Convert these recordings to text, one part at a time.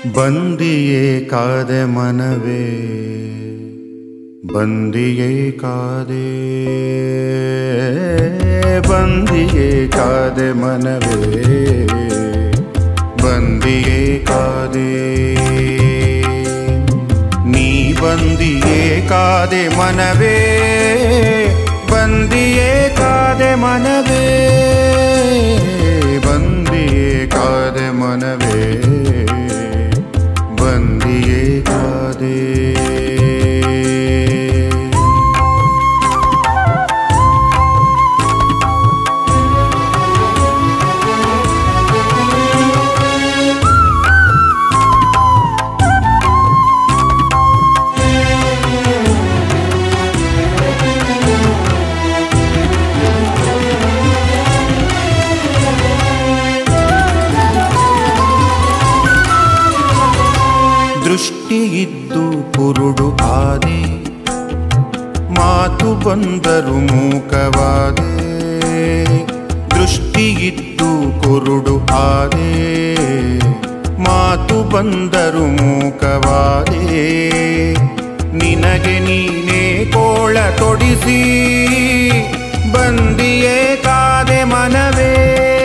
ಬಂದಿಯೇ ಕಾದೆ ಮನವೇ ಬಂದಿಯೇ ಕಾದೆ ಬಂದಿಯೇ ಕಾದೆ ಮನವೇ ಬಂದಿಯೇ ಕಾದೆ ನೀ ಬಂದಿಯೇ ಕಾದೆ ಮನವೇ ಬಂದಿಯೇ ಕಾದೆ ಮನವೇ ಬಂದಿಯೇ ಕಾದೆ ಮನವೇ ಬಂದಿಯೇ ಕಾದೆ ದೃಷ್ಟಿಯಿದ್ದು ಕುರುಡು ಆದೆ ಮಾತು ಬಂದರು ಮೂಕವಾದೆ ದೃಷ್ಟಿಯಿದ್ದು ಕುರುಡು ಆದೆ ಮಾತು ಬಂದರು ಮೂಕವಾದೆ ನಿನಗೆ ನೀನೇ ಕೋಳ ತೊಡಿಸಿ ಬಂದಿಯೇ ಕಾದೆ ಮನವೇ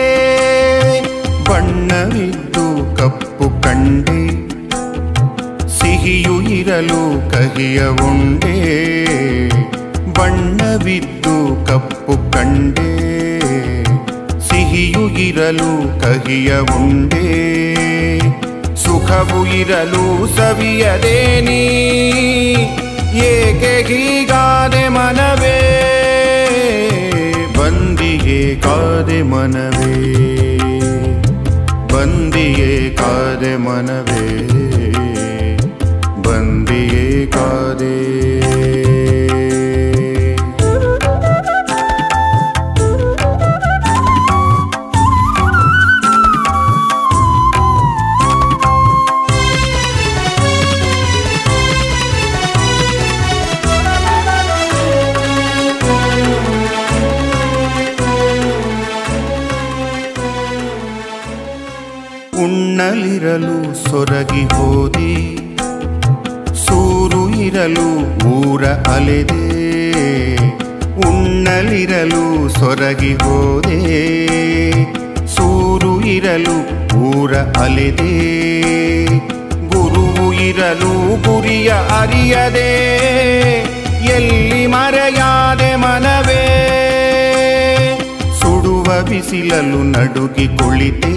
ಬಣ್ಣವಿದ್ದು ಕಪ್ಪು ಕಂಡೆ ಸಿಹಿಯು ಇರಲು ಕಹಿಯ ಉಂಡೆ ಬಣ್ಣವಿದ್ದು ಕಪ್ಪು ಕಂಡೆ ಸಿಹಿಯು ಇರಲು ಕಹಿಯ ಉಂಡೆ ಸುಖವು ಇರಲು ಸವಿಯದೆ ನೀ ಏಕೆ ಹೀಗಾದೆ ಮನವೇ ಬಂದಿಗೆ ಕಾದೆ ಮನವೇ ಬಂದಿಯೇ ಕಾದೆ ಮನವೇ ಬಂದಿಯೇ ಕಾದೆ ಉಣ್ಣಲಿರಲು ಸೊರಗಿ ಹೋದೆ ಸೂರು ಇರಲು ಊರ ಅಲೆದೆ ಉಣ್ಣಲಿರಲು ಸೊರಗಿ ಹೋದೆ ಸೂರು ಇರಲು ಊರ ಅಲೆದೆ ಗುರುವು ಇರಲು ಗುರಿಯ ಅರಿಯದೆ ಎಲ್ಲಿ ಮರೆಯಾದೆ ಮನವೇ ಸುಡುವ ಬಿಸಿಲಲು ನಡುಗಿ ಕುಳಿತೆ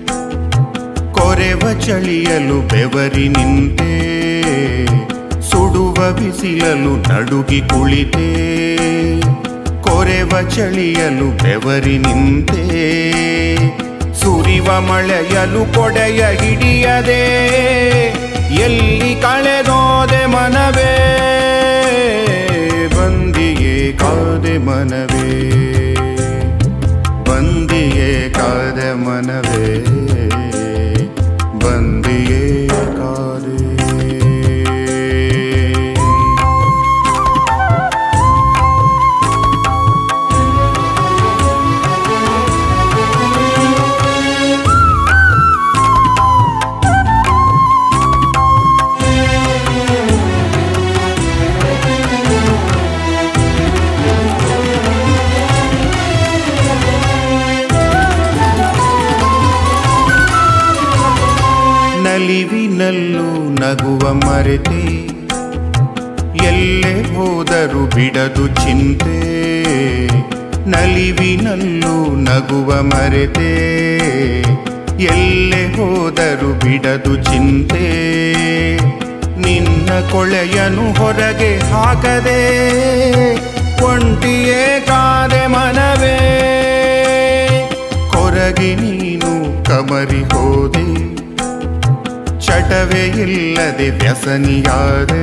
ಕೊರೆವ ಚಳಿಯಲು ಬೆವರಿ ನಿಂತೆ ಸುಡುವ ಬಿಸಿಲಲು ನಡುಗಿ ಕುಳಿತೆ ಕೊರೆವ ಚಳಿಯಲು ಬೆವರಿ ನಿಂತೆ ಸುರಿವ ಮಳೆಯಲು ಕೊಡೆಯ ಹಿಡಿಯದೆ ಎಲ್ಲಿ ಕಳೆದೋದೆ ಮನವೇ ಬಂದಿಯೇ ಕಾದೆ ಮನವೇ ಬಂದಿಯೇ ಕಾದೆ ಮನವೇ ಬಂದಿಯೇ ಕಾದೆ ನಲಿವಿನಲ್ಲೂ ನಗುವ ಮರೆತೆ ಎಲ್ಲೆ ಹೋದರು ಬಿಡದು ಚಿಂತೆ ನಲಿವಿನಲ್ಲೂ ನಗುವ ಮರೆತೆ ಎಲ್ಲೆ ಹೋದರು ಬಿಡದು ಚಿಂತೆ ನಿನ್ನ ಕೊಳೆಯನು ಹೊರಗೆ ಹಾಕದೆ ಒಂಟಿಯೇ ಕಾದೆ ಮನವೇ ಕೊರಗಿ ನೀನು ಕಮರಿ ಹೋದೆ ಚಟವೇ ಇಲ್ಲದೆ ವ್ಯಸನಿಯಾದೆ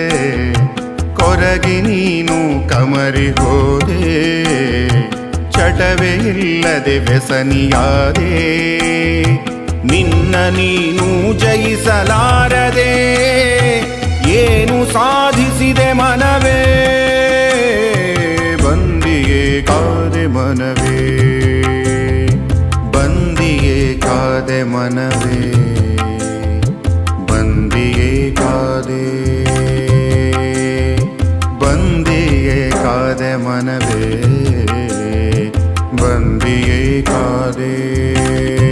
ಕೊರಗಿ ನೀನು ಕಮರಿ ಹೋದೆ ಚಟವೇ ಇಲ್ಲದೆ ವ್ಯಸನಿಯಾದೆ ನಿನ್ನ ನೀನು ಜಯಿಸಲಾರದೆ ಏನು ಸಾಧಿಸಿದೆ ಮನವೇ ಬಂದಿಯೇ ಕಾದೆ ಮನವೇ ಬಂದಿಯೇ ಕಾದೆ ಮನವೇ ಮನವೇ